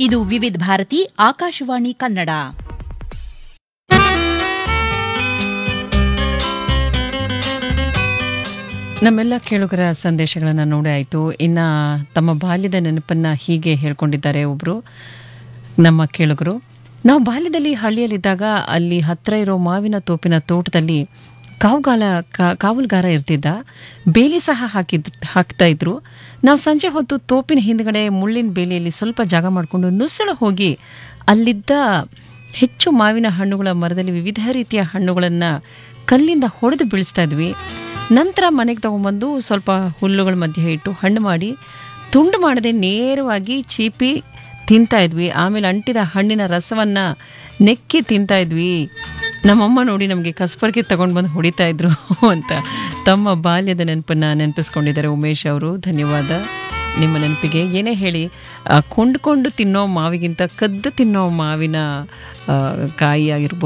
ಇದು ವಿವಿಧ ಭಾರತಿ ಆಕಾಶವಾಣಿ ಕನ್ನಡ ನಮ್ಮೆಲ್ಲ ಕೇಳುಗರ ಸಂದೇಶಗಳನ್ನು ನೋಡಿ ಆಯಿತು ಇನ್ನು ತಮ್ಮ ಬಾಲ್ಯದ ನೆನಪನ್ನು ಹೀಗೆ ಹೇಳ್ಕೊಂಡಿದ್ದಾರೆ ಒಬ್ಬರು ನಮ್ಮ ಕೇಳುಗರು ನಾವು ಬಾಲ್ಯದಲ್ಲಿ ಹಳ್ಳಿಯಲ್ಲಿದ್ದಾಗ ಅಲ್ಲಿ ಹತ್ತಿರ ಇರೋ ಮಾವಿನ ತೋಪಿನ ತೋಟದಲ್ಲಿ ಕಾವುಗಾಲ ಕಾ- ಕಾವಲುಗಾರ ಇರ್ತಿದ್ದ ಬೇಲಿ ಸಹ ಹಾಕಿದ್ ಹಾಕ್ತಾ ಇದ್ರು ನಾವು ಸಂಜೆ ಹೊತ್ತು ತೋಪಿನ ಹಿಂದ್ಗಡೆ ಮುಳ್ಳಿನ ಬೇಲಿಯಲ್ಲಿ ಸ್ವಲ್ಪ ಜಾಗ ಮಾಡಿಕೊಂಡು ನುಸುಳು ಹೋಗಿ ಅಲ್ಲಿದ್ದ ಹೆಚ್ಚು ಮಾವಿನ ಹಣ್ಣುಗಳ ಮರದಲ್ಲಿ ವಿವಿಧ ರೀತಿಯ ಹಣ್ಣುಗಳನ್ನು ಕಲ್ಲಿಂದ ಹೊಡೆದು ಬೀಳಿಸ್ತಾ ಇದ್ವಿ ನಂತರ ಮನೆಗೆ ತಗೊಂಬಂದು ಸ್ವಲ್ಪ ಹುಲ್ಲುಗಳ ಮಧ್ಯೆ ಇಟ್ಟು ಹಣ್ಣು ಮಾಡಿ ತುಂಡು ಮಾಡದೆ ನೇರವಾಗಿ ಚೀಪಿ ತಿಂತಾ ಇದ್ವಿ ಆಮೇಲೆ ಅಂಟಿದ ಹಣ್ಣಿನ ರಸವನ್ನ ನೆಕ್ಕಿ ತಿಂತಾ ಇದ್ವಿ ನಮ್ಮಮ್ಮ ನೋಡಿ ನಮಗೆ ಕಸ್ಬರ್ಗೆ ತಗೊಂಡು ಬಂದು ಹೊಡಿತಾ ಇದ್ರು ಅಂತ ತಮ್ಮ ಬಾಲ್ಯದ ನೆನಪನ್ನ ನೆನಪಿಸ್ಕೊಂಡಿದ್ದಾರೆ ಉಮೇಶ್ ಅವರು ಧನ್ಯವಾದ ನಿಮ್ಮ ನೆನಪಿಗೆ ಏನೇ ಹೇಳಿ ಆ, ಕೊಂಡ್ಕೊಂಡು ತಿನ್ನೋ ಮಾವಿಗಿಂತ ಕದ್ದು ತಿನ್ನೋ ಮಾವಿನ ಆ, ಕಾಯಿ ಆಗಿರ್ಬೋದು